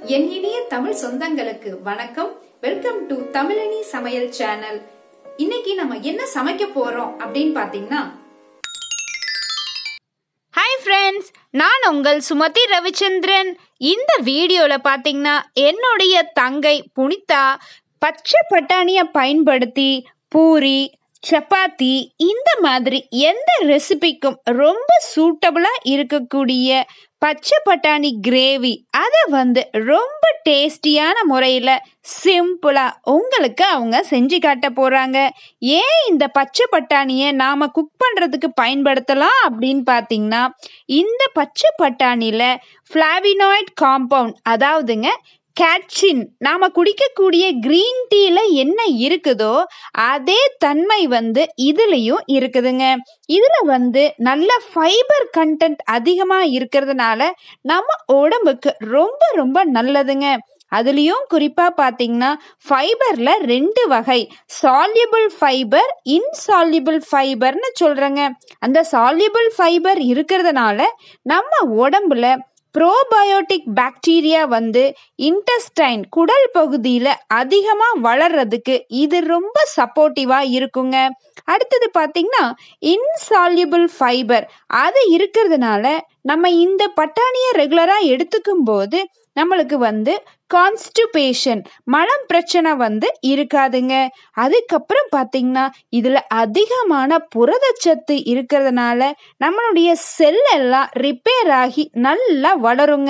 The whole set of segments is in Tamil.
என் இனிய தமிழ் சொந்தங்களுக்கு வணக்கம் வெல்கம் டு தமிழனி சமையல் சேனல் இன்னைக்கு நம்ம என்ன சமைக்க போறோம் அப்படின்னு பாத்தீங்கன்னா ஹாய் ஃப்ரெண்ட்ஸ் நான் உங்கள் சுமதி ரவிச்சந்திரன் இந்த வீடியோவில் பார்த்தீங்கன்னா என்னுடைய தங்கை புனிதா பச்சை பட்டாணியை பயன்படுத்தி பூரி சப்பாத்தி இந்த மாதிரி எந்த ரெசிபிக்கும் ரொம்ப சூட்டபுளாக இருக்கக்கூடிய பச்சை பட்டாணி கிரேவி அதை வந்து ரொம்ப டேஸ்டியான முறையில் சிம்பிளாக உங்களுக்கு அவங்க செஞ்சு காட்ட போகிறாங்க ஏன் இந்த பச்சை பட்டாணியை நாம் குக் பண்ணுறதுக்கு பயன்படுத்தலாம் அப்படின்னு பார்த்தீங்கன்னா இந்த பச்சை பட்டாணியில் ஃப்ளாவினாய்ட் காம்பவுண்ட் அதாவதுங்க கேட்சின் நாம் குடிக்கக்கூடிய க்ரீன் டீயில் என்ன இருக்குதோ அதே தன்மை வந்து இதுலேயும் இருக்குதுங்க இதில் வந்து நல்ல ஃபைபர் கண்டென்ட் அதிகமாக இருக்கிறதுனால நம்ம உடம்புக்கு ரொம்ப ரொம்ப நல்லதுங்க அதுலேயும் குறிப்பாக பார்த்தீங்கன்னா ஃபைபரில் ரெண்டு வகை சால்யுபிள் ஃபைபர் இன்சால்யுபிள் ஃபைபர்னு சொல்கிறேங்க அந்த சால்யுபிள் ஃபைபர் இருக்கிறதுனால நம்ம உடம்புல ப்ரோபயோட்டிக் பாக்டீரியா வந்து இன்டஸ்டைன் குடல் பகுதியில் அதிகமாக வளர்றதுக்கு இது ரொம்ப சப்போர்ட்டிவாக இருக்குங்க அடுத்தது பார்த்தீங்கன்னா இன்சால்யுபிள் ஃபைபர் அது இருக்கிறதுனால நம்ம இந்த பட்டாணியை ரெகுலராக எடுத்துக்கும் போது நம்மளுக்கு வந்து கான்ஸ்டிபேஷன் மலம் பிரச்சனை வந்து இருக்காதுங்க அதுக்கப்புறம் பார்த்தீங்கன்னா இதில் அதிகமான புரதச்சத்து இருக்கிறதுனால நம்மளுடைய செல் எல்லாம் ரிப்பேர் ஆகி நல்லா வளருங்க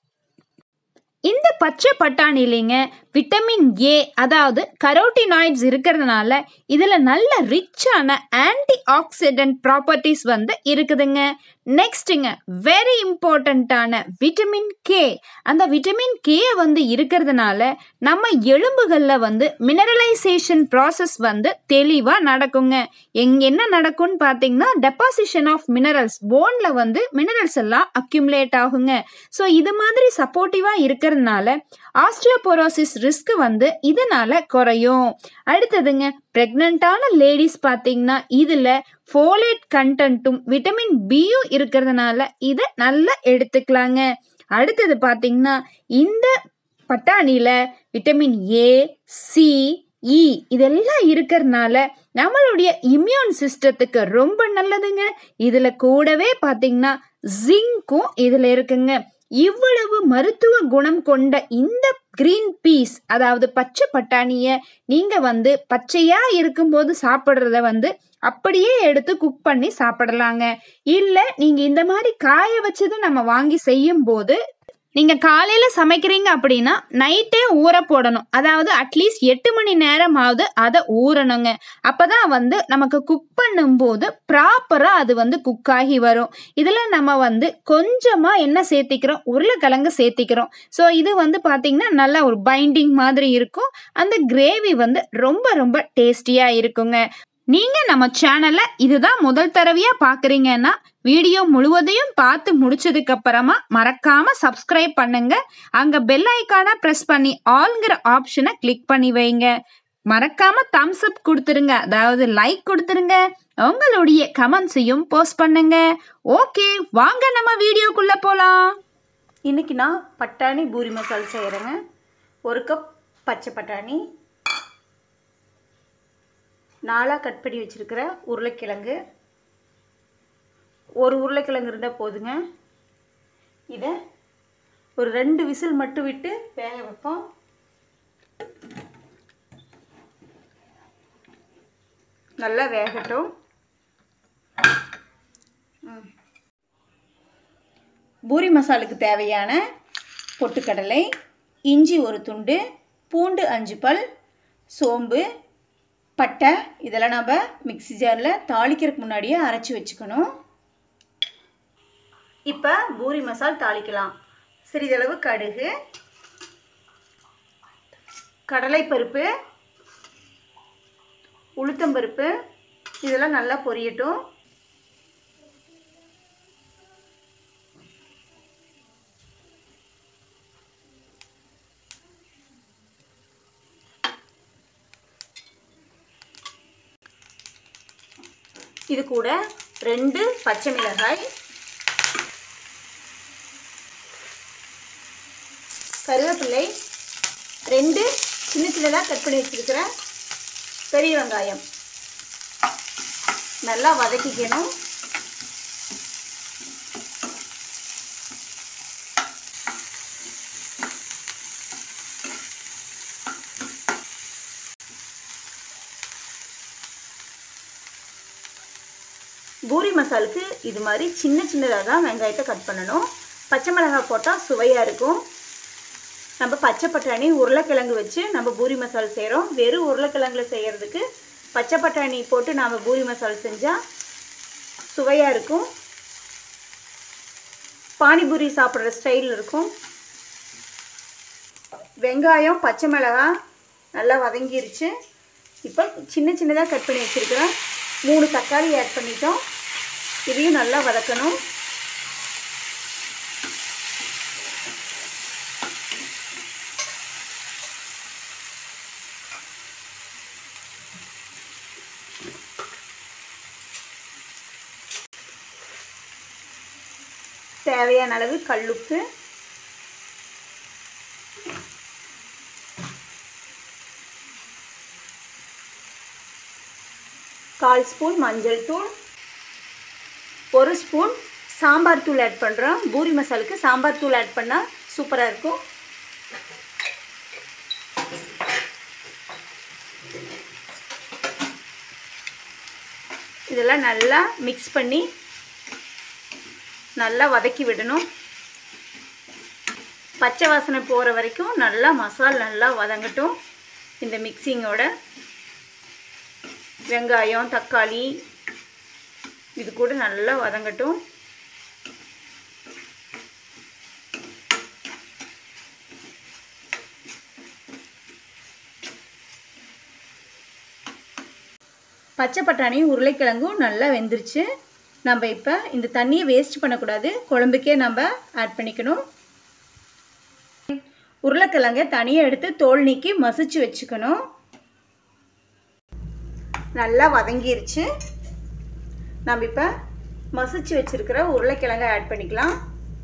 இந்த பச்சை பட்டாணிலிங்க விட்டமின் ஏ அதாவது கரோட்டினாய்ட்ஸ் இருக்கிறதுனால இதில் நல்ல ரிச்சான ஆன்டி ஆக்சிடென்ட் ப்ராப்பர்ட்டிஸ் வந்து இருக்குதுங்க நெக்ஸ்ட்டுங்க வெரி இம்பார்ட்டண்ட்டான விட்டமின் கே அந்த விட்டமின் கே வந்து இருக்கிறதுனால நம்ம எலும்புகளில் வந்து மினரலைசேஷன் ப்ராசஸ் வந்து தெளிவாக நடக்குங்க எங்க என்ன நடக்கும்னு பார்த்தீங்கன்னா டெபாசிஷன் ஆஃப் மினரல்ஸ் போனில் வந்து மினரல்ஸ் எல்லாம் அக்யூமுலேட் ஆகுங்க ஸோ இது மாதிரி சப்போர்ட்டிவாக இருக்கிறதுனால ஆஸ்டியோபோரோசிஸ் ரிஸ்க் வந்து இதனால குறையும் அடுத்ததுங்க ப்ரெக்னெண்ட்டான லேடிஸ் பார்த்தீங்கன்னா இதில் ஃபோலேட் கண்டென்ட்டும் விட்டமின் பியும் இருக்கிறதுனால இதை நல்லா எடுத்துக்கலாங்க அடுத்தது பார்த்தீங்கன்னா இந்த பட்டாணியில் விட்டமின் ஏ சி இ இதெல்லாம் இருக்கிறதுனால நம்மளுடைய இம்யூன் சிஸ்டத்துக்கு ரொம்ப நல்லதுங்க இதில் கூடவே பார்த்தீங்கன்னா ஜிங்க்கும் இதில் இருக்குங்க இவ்வளவு மருத்துவ குணம் கொண்ட இந்த கிரீன் பீஸ் அதாவது பச்சை பட்டாணியை நீங்கள் வந்து பச்சையாக இருக்கும்போது சாப்பிட்றத வந்து அப்படியே எடுத்து குக் பண்ணி சாப்பிடலாங்க இல்லை நீங்கள் இந்த மாதிரி காய வச்சது நம்ம வாங்கி செய்யும் போது நீங்கள் காலையில் சமைக்கிறீங்க அப்படின்னா நைட்டே ஊற போடணும் அதாவது அட்லீஸ்ட் எட்டு மணி நேரமாவது அதை ஊறணுங்க அப்போ தான் வந்து நமக்கு குக் பண்ணும்போது ப்ராப்பராக அது வந்து குக் ஆகி வரும் இதில் நம்ம வந்து கொஞ்சமாக என்ன சேர்த்திக்கிறோம் உருளைக்கிழங்கு சேர்த்திக்கிறோம் ஸோ இது வந்து பார்த்திங்கன்னா நல்லா ஒரு பைண்டிங் மாதிரி இருக்கும் அந்த கிரேவி வந்து ரொம்ப ரொம்ப டேஸ்டியாக இருக்குங்க நீங்கள் நம்ம சேனலை இதுதான் முதல் தடவையாக பார்க்குறீங்கன்னா வீடியோ முழுவதையும் பார்த்து முடிச்சதுக்கு அப்புறமா மறக்காம சப்ஸ்கிரைப் பண்ணுங்க அங்க பெல் ஐக்கானை ப்ரெஸ் பண்ணி ஆல்ங்கிற ஆப்ஷனை கிளிக் பண்ணி வைங்க மறக்காம தம்ஸ் அப் கொடுத்துருங்க அதாவது லைக் கொடுத்துருங்க உங்களுடைய கமெண்ட்ஸையும் போஸ்ட் பண்ணுங்க ஓகே வாங்க நம்ம வீடியோக்குள்ள போலாம் இன்றைக்கி நான் பட்டாணி பூரி மசால் செய்கிறேங்க ஒரு கப் பச்சை பட்டாணி நாலாக கட் பண்ணி வச்சுருக்கிற உருளைக்கிழங்கு ஒரு உருளைக்கிழங்கு இருந்தால் போதுங்க இதை ஒரு ரெண்டு விசில் மட்டும் விட்டு வேக வைப்போம் நல்லா வேகட்டும் ம். பூரி மசாலுக்கு தேவையான பொட்டுக்கடலை இஞ்சி ஒரு துண்டு பூண்டு அஞ்சு பல் சோம்பு பட்டை இதெல்லாம் நம்ம மிக்ஸி ஜாரில் தாளிக்கிறதுக்கு முன்னாடியே அரைச்சி வச்சுக்கணும் இப்போ பூரி மசால் தாளிக்கலாம் சிறிதளவு கடுகு கடலைப்பருப்பு உளுத்தம்பருப்பு இதெல்லாம் நல்லா பொரியட்டும் இது கூட ரெண்டு பச்சை மிளகாய் கருவேப்பிள்ளை ரெண்டு சின்ன சின்னதாக கட் பண்ணி வச்சுருக்கிற பெரிய வெங்காயம் நல்லா வதக்கிக்கணும் பூரி மசாலுக்கு இது மாதிரி சின்ன சின்னதாக தான் வெங்காயத்தை கட் பண்ணணும் பச்சை மிளகாய் போட்டால் சுவையாக இருக்கும் நம்ம பச்சை பட்டாணி உருளைக்கிழங்கு வச்சு நம்ம பூரி மசால் செய்கிறோம் வெறும் உருளைக்கிழங்குல செய்கிறதுக்கு பச்சை பட்டாணி போட்டு நாம் பூரி மசால் செஞ்சால் சுவையாக இருக்கும் பானிபூரி சாப்பிட்ற ஸ்டைல் இருக்கும் வெங்காயம் பச்சை மிளகாய் நல்லா வதங்கிருச்சு இப்போ சின்ன சின்னதாக கட் பண்ணி வச்சுருக்கிறேன் மூணு தக்காளி ஆட் பண்ணிட்டோம் இதையும் நல்லா வதக்கணும் தேவையான அளவு கல்லுப்பு கால் ஸ்பூன் மஞ்சள் தூள் ஒரு ஸ்பூன் சாம்பார் தூள் ஆட் பண்ணுறோம் பூரி மசாலுக்கு சாம்பார் தூள் ஆட் பண்ணால் சூப்பராக இருக்கும் இதெல்லாம் நல்லா மிக்ஸ் பண்ணி நல்லா வதக்கி விடணும் பச்சை வாசனை போகிற வரைக்கும் நல்லா மசால் நல்லா வதங்கட்டும் இந்த மிக்சிங்கோட வெங்காயம் தக்காளி இது கூட நல்லா வதங்கட்டும் பச்சை பட்டாணி உருளைக்கிழங்கும் நல்லா வெந்துருச்சு நம்ம இப்போ இந்த தண்ணியை வேஸ்ட் பண்ணக்கூடாது குழம்புக்கே நம்ம ஆட் பண்ணிக்கணும் உருளைக்கிழங்க தனியாக எடுத்து தோல் நீக்கி மசிச்சு வச்சுக்கணும் நல்லா வதங்கிருச்சு நம்ம இப்போ மசிச்சு வச்சுருக்கிற உருளைக்கிழங்கை ஆட் பண்ணிக்கலாம்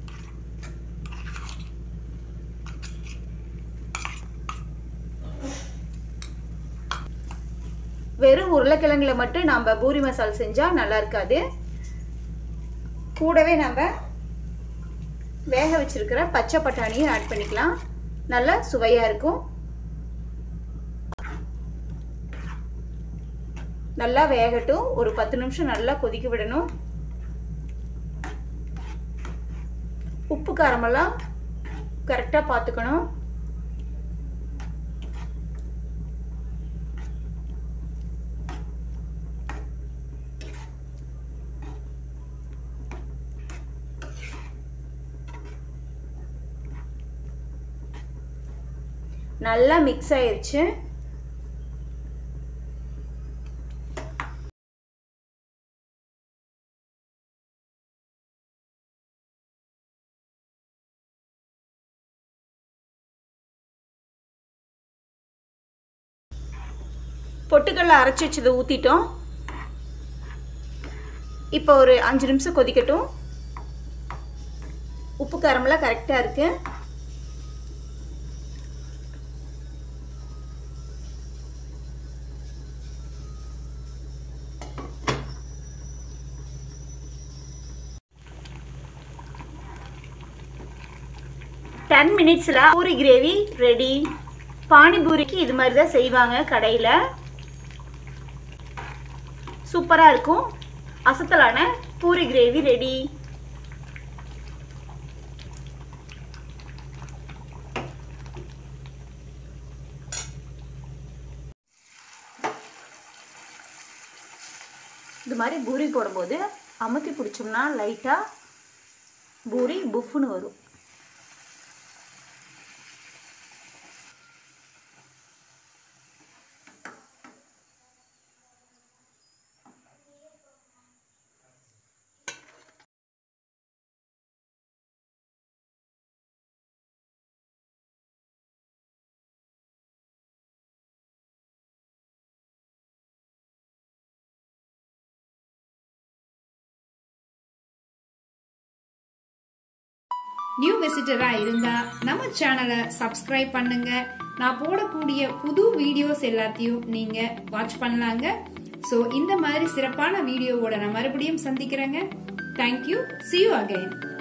வெறும் உருளைக்கிழங்குல மட்டும் நம்ம பூரி மசால் செஞ்சால் நல்லா இருக்காது கூடவே நம்ம வேக வச்சிருக்கிற பச்சை பட்டாணியும் ஆட் பண்ணிக்கலாம் நல்லா சுவையாக இருக்கும் நல்லா வேகட்டும் ஒரு பத்து நிமிஷம் நல்லா கொதிக்க விடணும் உப்பு காரமெல்லாம் கரெக்டாக பார்த்துக்கணும் நல்லா மிக்ஸ் ஆயிருச்சு பொட்டுக்கடலை அரைச்சி வச்சதை ஊற்றிட்டோம் இப்போ ஒரு அஞ்சு நிமிஷம் கொதிக்கட்டும் உப்பு காரமெல்லாம் கரெக்டாக இருக்குது டென் மினிட்ஸில் பூரி கிரேவி ரெடி பானிபூரிக்கு இது மாதிரி தான் செய்வாங்க கடையில் சூப்பராக இருக்கும் அசத்தலான பூரி கிரேவி ரெடி இது மாதிரி பூரி போடும்போது அமுத்தி பிடிச்சோம்னா லைட்டாக பூரி புஃப்னு வரும் நியூ விசிட்டரா இருந்தா நம்ம சேனலை சப்ஸ்கிரைப் பண்ணுங்க நான் போடக்கூடிய புது வீடியோஸ் எல்லாத்தையும் நீங்க வாட்ச் பண்ணலாங்க சோ இந்த மாதிரி சிறப்பான வீடியோவோட நான் மறுபடியும் சந்திக்கிறேங்க தேங்க்யூ see you again